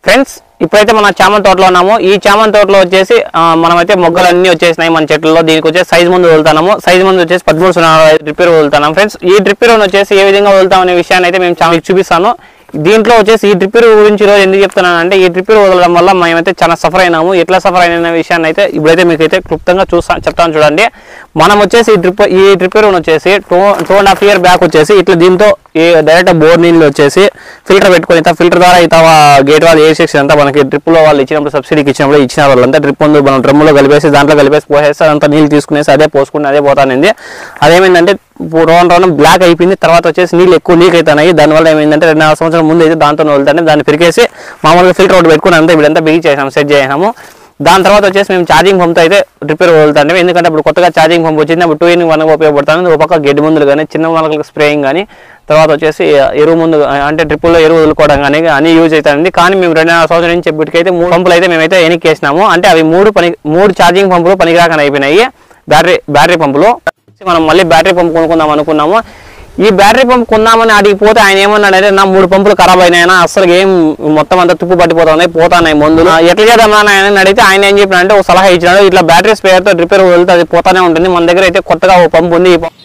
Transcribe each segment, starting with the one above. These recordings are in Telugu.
ఫ్రెండ్స్ ఇప్పుడైతే మన చామన్ తోటలో ఉన్నాము ఈ చామన్ తోటలో వచ్చేసి ఆ, మనమైతే మొగ్గలు అన్ని వచ్చేసినాయి మన చెట్లలో దీనికి వచ్చేసి సైజ్ ముందు వదులుతాము సైజ్ ముందు వచ్చేసి పదమూడు సున్నా రిపేర్ వదులుతున్నాం ఫ్రెండ్స్ ఈ రిపేర్ వచ్చేసి ఏ విధంగా వదులుతాం అనే విషయాన్ని అయితే మేము చాలా మీకు చూపిస్తాను దీంట్లో వచ్చేసి ఈ డ్రిప్పర్ గురించి ఈరోజు ఎందుకు చెప్తున్నాను అంటే ఈ డ్రిప్పర్ వదలడం వల్ల మేమైతే చాలా సఫర్ అయినాము ఎట్లా సఫర్ అయిన విషయాన్ని అయితే ఇప్పుడైతే మీకైతే క్లుప్తంగా చూస్తా చెప్తాను చూడండి మనం వచ్చేసి ఈ డ్రిప్ ఈ డ్రిప్పర్ వచ్చేసి two two and half year back వచ్చేసి ఇట్లా దీంతో ఈ డైరెక్ట్ బోర్ నీళ్ళు వచ్చేసి ఫిల్టర్ పెట్టుకొని ఇత ఫిల్టర్ ద్వారా ఇత గేట్ వాళ్ళు ఏ సెక్షన్ అంతా మనకి డ్రిప్ లో వాళ్ళు ఇచ్చినప్పుడు సబ్సిడీకి ఇచ్చినప్పుడు ఇచ్చిన వాళ్ళంతా డ్రిప్ ముందు మనం డ్రమ్ములో కలిపేసి దాంట్లో కలిపేసి పోసేసి అదంతా నీళ్ళు తీసుకునేసి అదే పోసుకుని అదే పోతానింది అదేమైందంటే రౌండ్ రౌండ్ బ్లాక్ అయిపోయింది తర్వాత వచ్చేసి నీళ్ళు ఎక్కువ లీక్ అవుతున్నాయి దానివల్ల ఏమైందంటే రెండు నాలుగు సంవత్సరాల ముందు అయితే దాంతో వదులుతానే దాన్ని పెరిగేసి మామూలుగా ఫిల్టర్ ఒకటి పెట్టుకుని అంతా ఇప్పుడంతా బిగి చేసాము సెట్ చేసాము దాని తర్వాత వచ్చేసి మేము ఛార్జింగ్ పంప్తో అయితే రిపేర్ వదులుతాం ఎందుకంటే ఇప్పుడు కొత్తగా ఛార్జింగ్ పంప్ వచ్చింది అప్పుడు టూ ఇన్ వన్ ఉపయోగపడుతుంది ఒక పక్క గడ్డి మందులు కానీ చిన్న మొలకలకు స్ప్రేయింగ్ కానీ తర్వాత వచ్చేసి ఎరువు ముందు అంటే ట్రిప్పుల్లో ఎరువు వదులుకోవడం కానీ అన్ని యూజ్ అవుతుంది కానీ మేము రెండు నాలుగు సంవత్సరాల నుంచి చెప్పికైతే మూడు పంపులు అయితే మేమైతే ఎన్నికేసినాము అంటే అవి మూడు పని మూడు ఛార్జింగ్ పంపులు పనికిరాకనే అయిపోయినాయి బ్యాటరీ బ్యాటరీ పంపులు మనం మళ్ళీ బ్యాటరీ పంప్ కొనుక్కుందాం అనుకున్నాము ఈ బ్యాటరీ పంప్ కొందామని అడిగిపోతే ఆయన ఏమన్నాడంటే నా మూడు పంపులు ఖరాబ్ అయినాయనా అసలు ఏం మొత్తం అంతా తుప్పు పట్టిపోతున్నాయి పోతాయి మందులు ఆ, ఎట్లా చేద్దామా అని ఆయన అడిగితే ఆయన ఏం చెప్పినాడంటే ఒక సలహా ఇచ్చినాడు ఇట్లా బ్యాటరీ స్పేర్తో రిపేర్ వెళ్తే అది పోతానే ఉంటుంది మన దగ్గర అయితే కొత్తగా ఓ పంపు ఉంది ఈ పంప్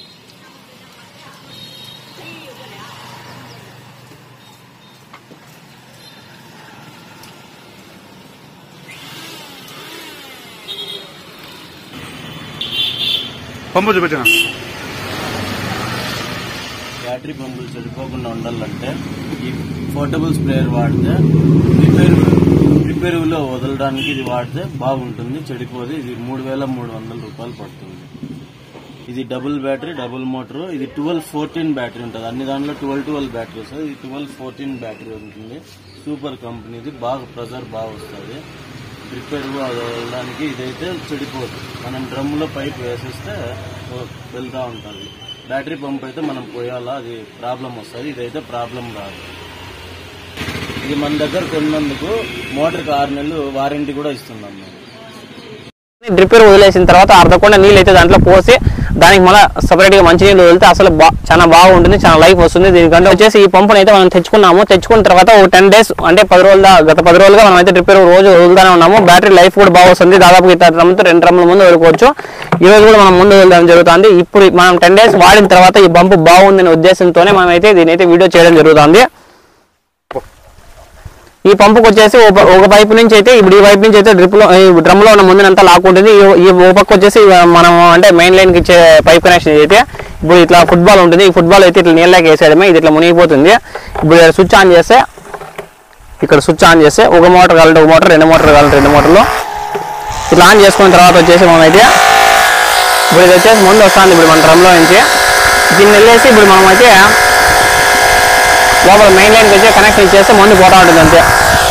పంపు చూపించిన బ్యాటరీ పంపులు చెడిపోకుండా ఉండాలంటే ఈ పోర్టబుల్ స్ప్రేయర్ వాడితే రిపేర్ రిపేరులో వదలడానికి ఇది వాడితే బాగుంటుంది చెడిపోదు ఇది మూడు వేల మూడు వందల రూపాయలు పడుతుంది ఇది డబుల్ బ్యాటరీ డబుల్ మోటార్ ఇది ట్వెల్వ్ ఫోర్టీన్ బ్యాటరీ ఉంటుంది అన్ని దాంట్లో ట్వెల్వ్ ట్వెల్వ్ బ్యాటరీ వస్తుంది ఇది ట్వెల్వ్ ఫోర్టీన్ బ్యాటరీ ఉంటుంది సూపర్ కంపెనీది బాగా ప్రెజర్ బాగా వస్తుంది రిపేర్ వదలడానికి ఇదైతే చెడిపోదు మనం డ్రమ్లో పైప్ వేసేస్తే వెళ్తూ ఉంటుంది బ్యాటరీ పంప్ అయితే మనం పోయాలా అది ప్రాబ్లం వస్తుంది ఇదైతే ప్రాబ్లం రాదు ఇది మన దగ్గర కొన్నందుకు మోటార్కి ఆరు నెలలు వారంటీ కూడా ఇస్తున్నాం మేము డ్రిప్పర్ వదిలేసిన తర్వాత అర్ధకుండా నీళ్ళు అయితే దాంట్లో పోసి దానికి మళ్ళీ సపరేట్ గా మంచి నీళ్ళు వదిలితే అసలు బా చాలా బాగుంటుంది చాలా లైఫ్ వస్తుంది దీనికంటే వచ్చేసి ఈ పంపుని అయితే మనం తెచ్చుకున్నాము తెచ్చుకున్న తర్వాత ఒక టెన్ డేస్ అంటే పది రోజుల దా- గత పది రోజులుగా మనం అయితే రిపేర్ రోజు వదులుతానే ఉన్నాము బ్యాటరీ లైఫ్ కూడా బాగా వస్తుంది దాదాపు ఇతర డ్రమ్తో రెండు డ్రమ్ల ముందు వదులుకోవచ్చు ఈ రోజు కూడా మనం ముందు వదలడం జరుగుతుంది ఇప్పుడు మనం టెన్ డేస్ వాడిన తర్వాత ఈ పంపు బాగుందనే ఉద్దేశంతోనే మనం అయితే దీని అయితే వీడియో చేయడం జరుగుతుంది ఈ పంపుకి వచ్చేసి ఒక ఒక పైపు నుంచి అయితే ఇప్పుడు ఈ వైపు నుంచి అయితే డ్రిప్ లో ఈ డ్రమ్ లో ఉన్న ముందునంతా లాక్కుంటుంది ఈ ఈ ఓ పక్క వచ్చేసి మనం అంటే మెయిన్ లైన్ కి ఇచ్చే పైప్ కనెక్షన్ అయితే ఇప్పుడు ఇట్లా ఫుట్బాల్ ఉంటుంది ఈ ఫుట్బాల్ అయితే ఇట్లా నీళ్ళకి వేసేయడమే ఇది ఇట్లా మునిగిపోతుంది ఇప్పుడు ఇక్కడ స్విచ్ ఆన్ చేస్తే ఇక్కడ స్విచ్ ఆన్ చేస్తే ఒక మోటార్ కావాలంటే ఒక మోటార్ రెండు మోటార్ కావాలంటే రెండు మోటార్లు ఇట్లా ఆన్ చేసుకున్న తర్వాత వచ్చేసి మనం అయితే ఇప్పుడు ఇది వచ్చేసి ముందు వస్తుంది ఇప్పుడు మన డ్రమ్లో నుంచి దీన్ని వెళ్ళేసి ఇప్పుడు మనం అయితే లోపల మెయిన్ లైన్కి వచ్చి కనెక్షన్ ఇచ్చేస్తే ముందు పోతా ఉంటుంది అంతే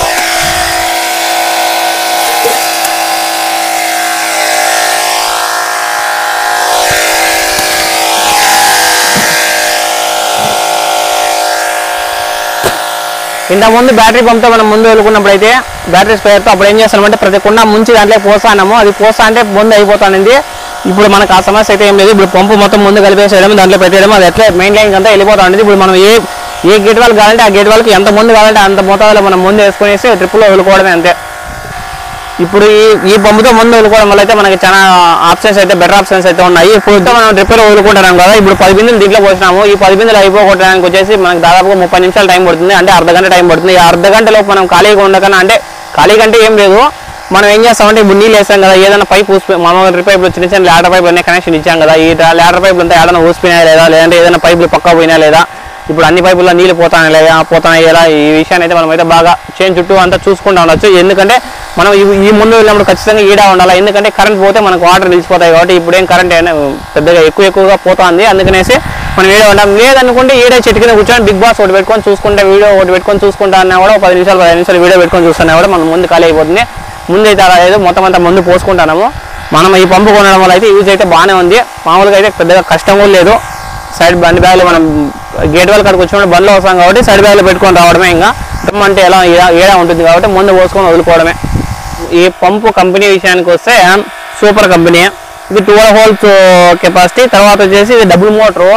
ఇంత ముందు బ్యాటరీ పంప్తో మనం ముందు వదులుకున్నప్పుడు అయితే బ్యాటరీ స్పేర్తో అప్పుడు ఏం చేస్తామంటే ప్రతి కుండా ముంచి దాంట్లో పోసానము అది పోసా అంటే ముందు అయిపోతానింది ఇప్పుడు మనకు ఆ సమస్య అయితే ఏం లేదు ఇప్పుడు పంపు మొత్తం ముందు కలిపేసేయడం దాంట్లో పెట్టేయడం అది ఎట్లా మెయిన్ లైన్ అంతా వెళ్ళిపోతా ఉంటుంది ఇప్పుడు మనం ఏ ఏ గేట్ వాళ్ళకి కావాలంటే ఆ గేట్ వాళ్ళకి ఎంత ముందు కావాలంటే అంత మోతాదులో మనం ముందు వేసుకునేసి ట్రిప్పులో వదులుకోవడమే అంతే ఇప్పుడు ఈ ఈ పంపుతో ముందు వదులుకోవడం వల్ల అయితే మనకి చాలా ఆప్షన్స్ అయితే బెటర్ ఆప్షన్స్ అయితే ఉన్నాయి ఇప్పుడు మనం రిపేర్ వదులుకుంటున్నాం కదా ఇప్పుడు పది బిందులు దీంట్లో పోసినాము ఈ పది బిందులు అయిపోగొట్టడానికి వచ్చేసి మనకి దాదాపుగా ముప్పై నిమిషాలు టైం పడుతుంది అంటే అర్ధ గంట టైం పడుతుంది ఈ అర్ధ గంటలో మనం ఖాళీగా ఉండకన్నా అంటే ఖాళీగా అంటే ఏం లేదు మనం ఏం చేస్తామంటే ఇప్పుడు నీళ్ళు వేస్తాం కదా ఏదైనా పైప్ ఊసిపోయి మామూలుగా డ్రిప్ పైపులు చిన్న చిన్న ల్యాడర్ పైపులు అనే కనెక్షన్ ఇచ్చాం కదా ఈ ల్యాడర్ పైపులు అంతా ఏదైనా ఊసిపోయినా లేదా లేదంటే ఏదైనా పైపులు పక్క పోయినా లేదా ఇప్పుడు అన్ని పైపుల్లో నీళ్ళు పోతాయి లేదా పోతాయి ఎలా ఈ విషయాన్ని అయితే మనం అయితే బాగా చేను చుట్టూ అంతా చూసుకుంటూ ఉండొచ్చు ఎందుకంటే మనం ఈ- ఈ ముందు వెళ్ళినప్పుడు ఖచ్చితంగా ఈడ ఉండాలి ఎందుకంటే కరెంట్ పోతే మనకు వాటర్ నిలిచిపోతాయి కాబట్టి ఇప్పుడు ఏం కరెంట్ అయినా పెద్దగా ఎక్కువ ఎక్కువగా పోతుంది అందుకనేసి మనం ఈడ ఉండాలి లేదనుకుంటే ఈడే చెట్టు కింద కూర్చొని బిగ్ బాస్ ఒకటి పెట్టుకొని చూసుకుంటే వీడియో ఒకటి పెట్టుకొని చూసుకుంటా అన్నా కూడా ఒక పది నిమిషాలు పదిహేను నిమిషాలు వీడియో పెట్టుకొని చూస్తున్నా కూడా మనం ముందు ఖాళీ అయిపోతుంది ముందు అయితే అలా లేదు మొత్తం అంతా ముందు పోసుకుంటున్నాము మనం ఈ పంపు కొనడం వల్ల అయితే యూజ్ అయితే బాగానే ఉంది మామూలుగా అయితే పెద్దగా కష్టం కూడా లేదు సైడ్ బండి బ్యాగ్లో మనం గేట్ వాళ్ళ కాడికి వచ్చినప్పుడు బండ్లో వస్తాం కాబట్టి సైడ్ బ్యాగ్లో పెట్టుకొని రావడమే ఇంకా డ్రమ్ అంటే ఎలా ఏడా- ఏడా ఉంటుంది కాబట్టి ముందు పోసుకొని వదులుకోవడమే ఈ పంపు కంపెనీ విషయానికి వస్తే సూపర్ కంపెనీ ఇది ట్వెల్వ్ హోల్స్ కెపాసిటీ తర్వాత వచ్చేసి ఇది డబుల్ మోటరు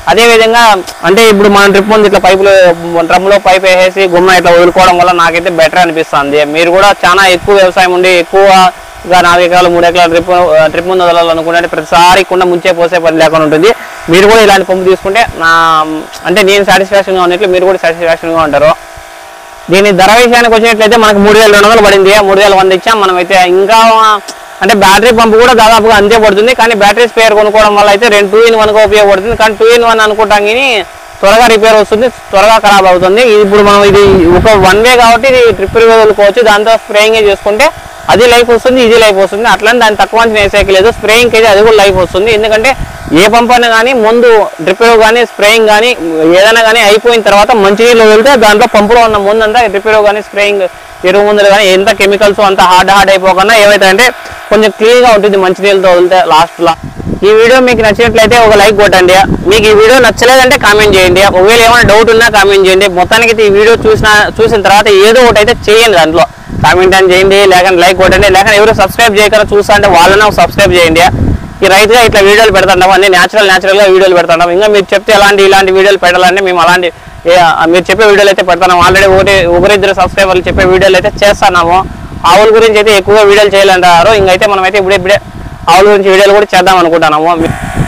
అదే విధంగా అంటే ఇప్పుడు మనం డ్రిప్ ముందు ఇట్లా పైపులు డ్రమ్లో పైప్ వేసేసి గుమ్మ ఇట్లా వదులుకోవడం వల్ల నాకైతే బెటర్ అనిపిస్తుంది మీరు కూడా చాలా ఎక్కువ వ్యవసాయం ఉండి ఎక్కువగా నాలుగు ఎకరాలు మూడు ఎకరాలు డ్రిప్ డ్రిప్ ముందు వదలాలనుకుంటే ప్రతిసారి కుండ ముంచే పోసే పని లేకుండా ఉంటుంది మీరు కూడా ఇలాంటి పంపు తీసుకుంటే నా అంటే నేను సాటిస్ఫాక్షన్గా ఉన్నట్లు మీరు కూడా సాటిస్ఫాక్షన్గా ఉంటారు దీని ధర విషయానికి వచ్చినట్లయితే మనకు మూడు వేల రెండు వందలు పడింది మూడు వేల వంద ఇచ్చాం మనం అయితే ఇంకా అంటే బ్యాటరీ పంపు కూడా దాదాపుగా అంతే పడుతుంది కానీ బ్యాటరీ స్పేర్ కొనుక్కోవడం వల్ల అయితే రెండు టూ ఇన్ వన్గా ఉపయోగపడుతుంది కానీ టూ ఇన్ వన్ అనుకుంటాం కానీ త్వరగా రిపేర్ వస్తుంది త్వరగా ఖరాబ్ అవుతుంది ఇది ఇప్పుడు మనం ఇది ఒక వన్ వే కాబట్టి ఇది ట్రిప్ వదులుకోవచ్చు దాంతో స్ప్రేయింగ్ చేసుకుంటే అది లైఫ్ వస్తుంది ఇది లైఫ్ వస్తుంది అట్లని దాన్ని తక్కువ అంచనా వేసేకి లేదు స్ప్రేయింగ్ అయితే అది కూడా లైఫ్ వస్తుంది ఎందుకంటే ఏ పంప్ అయినా కానీ ముందు డ్రిప్ కానీ స్ప్రేయింగ్ కానీ ఏదైనా కానీ అయిపోయిన తర్వాత మంచినీళ్ళు వెళ్తే దాంట్లో పంపులో ఉన్న ముందంతా డ్రిప్ కానీ స్ప్రేయింగ్ ఎరువు ముందులు కానీ ఎంత కెమికల్స్ అంత హార్డ్ హార్డ్ అయిపోకుండా ఏమైతే కొంచెం క్లీన్ గా ఉంటుంది మంచినీళ్ళతో వదిలితే లాస్ట్ లో ఈ వీడియో మీకు నచ్చినట్లయితే ఒక లైక్ కొట్టండి మీకు ఈ వీడియో నచ్చలేదంటే కామెంట్ చేయండి ఒకవేళ ఏమైనా డౌట్ ఉన్నా కామెంట్ చేయండి మొత్తానికి అయితే ఈ వీడియో చూసిన చూసిన తర్వాత ఏదో ఒకటి అయితే చేయండి దాంట్లో కామెంట్ అని చేయండి లేకపోతే లైక్ కొట్టండి లేకపోతే ఎవరు సబ్స్క్రైబ్ చేయకుండా చూస్తా అంటే వాళ్ళని సబ్స్క్రైబ్ చేయండి ఈ రైతుగా ఇట్లా వీడియోలు పెడుతుంటాం అన్ని న్యాచురల్ న్యాచురల్ గా వీడియోలు పెడుతుంటాం ఇంకా మీరు చెప్తే ఎలాంటి ఇలాంటి వీడియోలు పెట్టాలంటే మేము అలాంటి ఏ- మీరు చెప్పే వీడియోలు అయితే పెడతాము ఆల్రెడీ ఒకటి ఒకరిద్దరు సబ్స్క్రైబర్లు చెప్పే వీడియోలు అయితే చేస్తున్నాము ఆవుల గురించి అయితే ఎక్కువగా వీడియోలు చేయాలంటారు ఇంకైతే మనం అయితే ఇప్పుడే ఇప్పుడే ఆవుల గురించి వీడియోలు కూడా చేద్దాం అనుకుంటున్నాము